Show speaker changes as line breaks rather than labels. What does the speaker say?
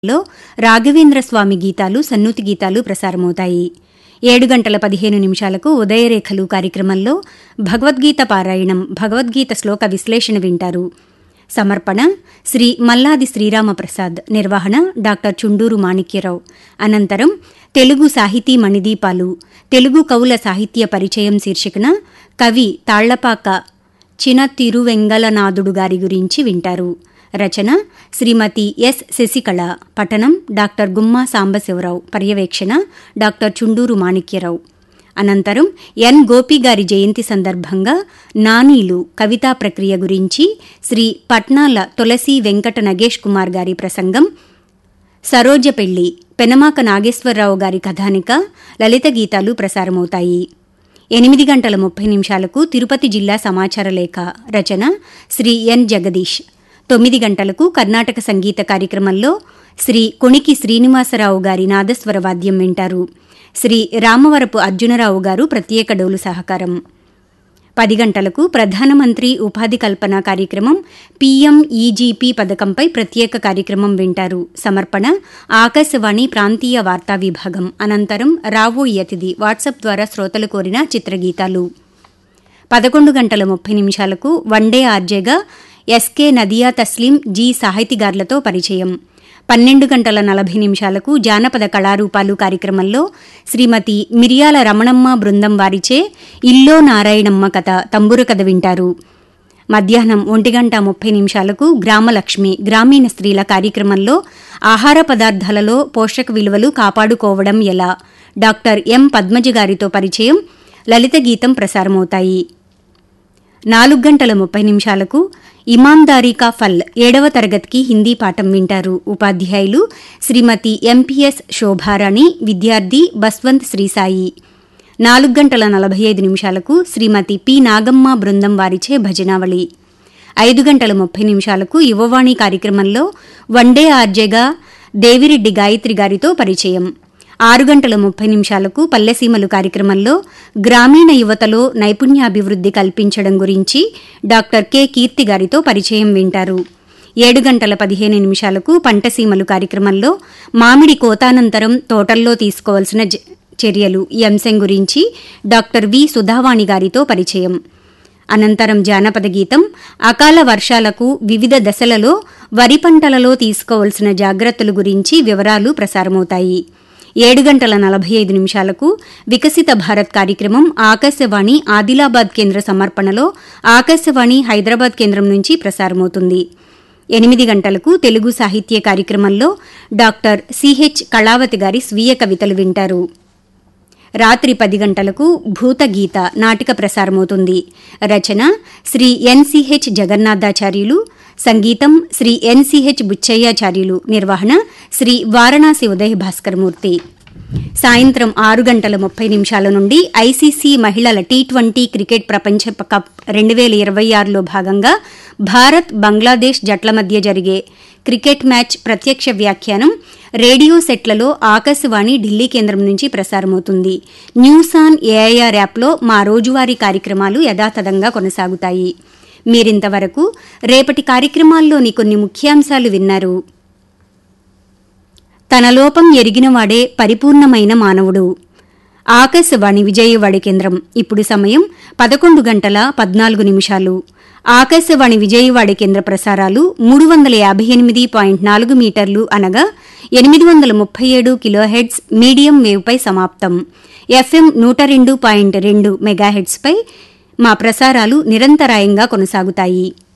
లో రాఘవేంద్ర స్వామి గీతాలు సన్నూతి గీతాలు ప్రసారమవుతాయి ఏడు గంటల పదిహేను నిమిషాలకు ఉదయరేఖలు కార్యక్రమంలో భగవద్గీత పారాయణం భగవద్గీత శ్లోక విశ్లేషణ వింటారు సమర్పణ శ్రీ మల్లాది శ్రీరామప్రసాద్ నిర్వహణ డాక్టర్ చుండూరు మాణిక్యరావు అనంతరం తెలుగు సాహితీ మణిదీపాలు తెలుగు కవుల సాహిత్య పరిచయం శీర్షికన కవి తాళ్లపాక చిన తిరువెంగళనాథుడు గారి గురించి వింటారు రచన శ్రీమతి ఎస్ శశికళ పఠనం డాక్టర్ గుమ్మా సాంబశివరావు పర్యవేక్షణ డాక్టర్ చుండూరు మాణిక్యరావు అనంతరం ఎన్ గోపి గారి జయంతి సందర్భంగా నానీలు కవితా ప్రక్రియ గురించి శ్రీ పట్నాల తులసి వెంకట నగేష్ కుమార్ గారి ప్రసంగం సరోజపెళ్లి పెనమాక నాగేశ్వరరావు గారి కథానిక లలిత గీతాలు ప్రసారమవుతాయి ఎనిమిది గంటల ముప్పై నిమిషాలకు తిరుపతి జిల్లా సమాచార లేఖ రచన శ్రీ ఎన్ జగదీష్ తొమ్మిది గంటలకు కర్ణాటక సంగీత కార్యక్రమంలో శ్రీ కొణికి శ్రీనివాసరావు గారి నాదస్వర వాద్యం వింటారు శ్రీ రామవరపు అర్జునరావు గారు ప్రత్యేక డోలు సహకారం పది గంటలకు ప్రధానమంత్రి ఉపాధి కల్పన కార్యక్రమం పీఎం ఈజీపీ పథకంపై ప్రత్యేక కార్యక్రమం వింటారు సమర్పణ ఆకాశవాణి ప్రాంతీయ వార్తా విభాగం అనంతరం రావో యతిథి వాట్సాప్ ద్వారా శ్రోతలు కోరిన చిత్రగీతాలు పదకొండు గంటల ముప్పై నిమిషాలకు వన్డే ఆర్జేగా ఎస్కే నదియా తస్లీం జీ సాహితీగార్లతో పరిచయం పన్నెండు గంటల నలభై నిమిషాలకు జానపద కళారూపాలు కార్యక్రమంలో శ్రీమతి మిరియాల రమణమ్మ బృందం వారిచే ఇల్లో నారాయణమ్మ కథ తంబుర కథ వింటారు మధ్యాహ్నం ఒంటి గంట ముప్పై నిమిషాలకు గ్రామలక్ష్మి గ్రామీణ స్త్రీల కార్యక్రమంలో ఆహార పదార్థాలలో పోషక విలువలు కాపాడుకోవడం ఎలా డాక్టర్ ఎం పద్మజ గారితో పరిచయం లలిత గీతం ప్రసారమవుతాయి నాలుగు గంటల ముప్పై నిమిషాలకు ఇమాందారీ కా ఫల్ ఏడవ తరగతికి హిందీ పాఠం వింటారు ఉపాధ్యాయులు శ్రీమతి ఎంపీఎస్ శోభారాణి విద్యార్థి బస్వంత్ శ్రీసాయి నాలుగు గంటల నలభై ఐదు నిమిషాలకు శ్రీమతి పి నాగమ్మ బృందం వారిచే భజనావళి ఐదు గంటల ముప్పై నిమిషాలకు యువవాణి కార్యక్రమంలో వన్డే ఆర్జేగా దేవిరెడ్డి గాయత్రి గారితో పరిచయం ఆరు గంటల ముప్పై నిమిషాలకు పల్లెసీమలు కార్యక్రమంలో గ్రామీణ యువతలో నైపుణ్యాభివృద్ది కల్పించడం గురించి డాక్టర్ కె కీర్తి గారితో పరిచయం వింటారు ఏడు గంటల పదిహేను నిమిషాలకు పంటసీమలు కార్యక్రమంలో మామిడి కోతానంతరం తోటల్లో తీసుకోవాల్సిన జ- చర్యలు ఈ అంశం గురించి డాక్టర్ వి సుధావాణి గారితో పరిచయం అనంతరం జానపద గీతం అకాల వర్షాలకు వివిధ దశలలో వరి పంటలలో తీసుకోవాల్సిన జాగ్రత్తల గురించి వివరాలు ప్రసారమవుతాయి ఏడు గంటల నలభై ఐదు నిమిషాలకు వికసిత భారత్ కార్యక్రమం ఆకాశవాణి ఆదిలాబాద్ కేంద్ర సమర్పణలో ఆకాశవాణి హైదరాబాద్ కేంద్రం నుంచి ప్రసారమవుతుంది ఎనిమిది గంటలకు తెలుగు సాహిత్య కార్యక్రమంలో డాక్టర్ సిహెచ్ కళావతి గారి స్వీయ కవితలు వింటారు రాత్రి పది గంటలకు భూతగీత నాటిక ప్రసారమవుతుంది రచన శ్రీ ఎన్సిహెచ్ జగన్నాథాచార్యులు సంగీతం శ్రీ ఎన్సిహెచ్ బుచ్చయ్యాచార్యులు నిర్వహణ శ్రీ వారణాసి ఉదయ భాస్కరమూర్తి సాయంత్రం ఆరు గంటల ముప్పై నిమిషాల నుండి ఐసీసీ మహిళల టీ ట్వంటీ క్రికెట్ ప్రపంచ కప్ రెండు వేల ఇరవై ఆరులో భాగంగా భారత్ బంగ్లాదేశ్ జట్ల మధ్య జరిగే క్రికెట్ మ్యాచ్ ప్రత్యక్ష వ్యాఖ్యానం రేడియో సెట్లలో ఆకాశవాణి ఢిల్లీ కేంద్రం నుంచి ప్రసారమవుతుంది న్యూస్ ఆన్ ఏఐఆర్ యాప్లో మా రోజువారీ కార్యక్రమాలు యథాతథంగా కొనసాగుతాయి మీరింతవరకు రేపటి కార్యక్రమాల్లోని కొన్ని ముఖ్యాంశాలు విన్నారు తన లోపం ఎరిగినవాడే పరిపూర్ణమైన మానవుడు ఆకాశవాణి విజయవాడ కేంద్రం ఇప్పుడు సమయం పదకొండు గంటల పద్నాలుగు నిమిషాలు ఆకాశవాణి విజయవాడ కేంద్ర ప్రసారాలు మూడు వందల యాభై ఎనిమిది పాయింట్ నాలుగు మీటర్లు అనగా ఎనిమిది వందల ముప్పై ఏడు కిలోహెడ్స్ మీడియం వేవ్పై సమాప్తం ఎఫ్ఎం నూట రెండు పాయింట్ రెండు మెగాహెడ్స్పై మా ప్రసారాలు నిరంతరాయంగా కొనసాగుతాయి